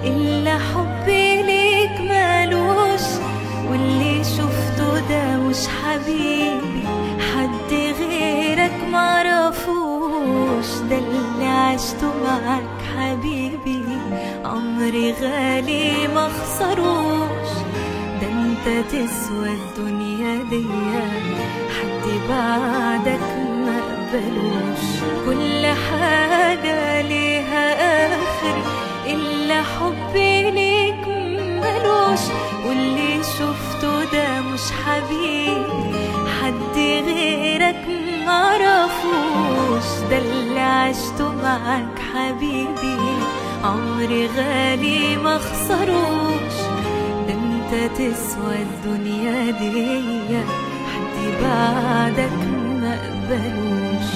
إلا حبي ليك مالوش واللي شفته ده مش حبيبي حد غيرك معرفوش ده اللي عشته معاك حبيبي عمري غالي ما خسروش ده انت تسوى الدنيا دي حد بعدك ما قبلوش كل حاجة ليها آخر إلا حبي ليك ملوش واللي شفته ده مش حبيبي حد غيرك معرفوش ده اللي عشته معاك حبيبي عمري غالي ما خسروش ده انت تسوى الدنيا دي حد بعدك ما قبلوش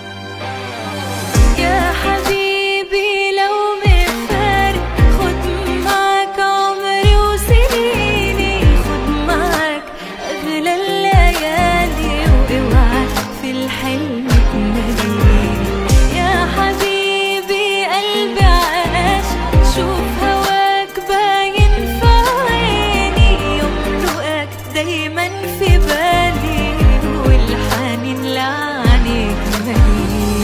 يا حبيبي لو مفارق خد معاك عمري وسنيني خد معاك أغلى الليالي واوعى في الحلم تناديني يا حبيبي قلبي عاش شوف هواك باين في عيني يملؤك دايما في بالي والحنين لعنيك مليني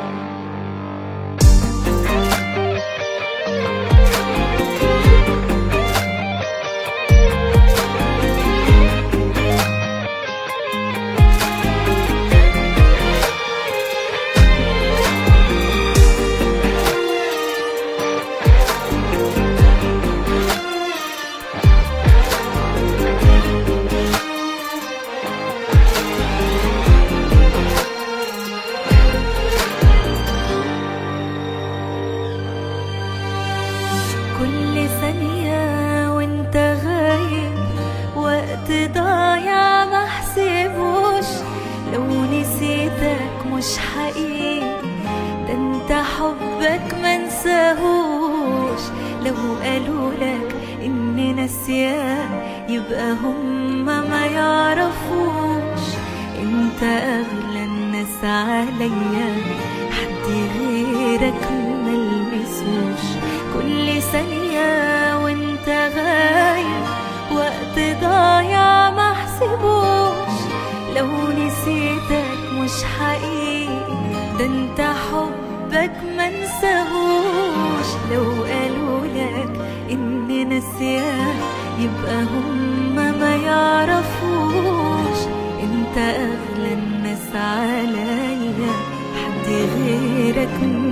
كل ثانية وانت غايب وقت ضايع ما حسبوش لو نسيتك مش حقيقي ده انت حبك ما نساهوش لو قالوا لك اني نسيان يبقى هما ما يعرفوش انت اغلى الناس عليا حد غيرك ملمسوش كل ثانية وانت غايب وقت ضايع ما حسبوش لو نسيتك مش حقيقي ده انت حبك ما نساهوش لو قالوا لك اني نسيان يبقى هما ما يعرفوش انت اغلى الناس عليا حد غيرك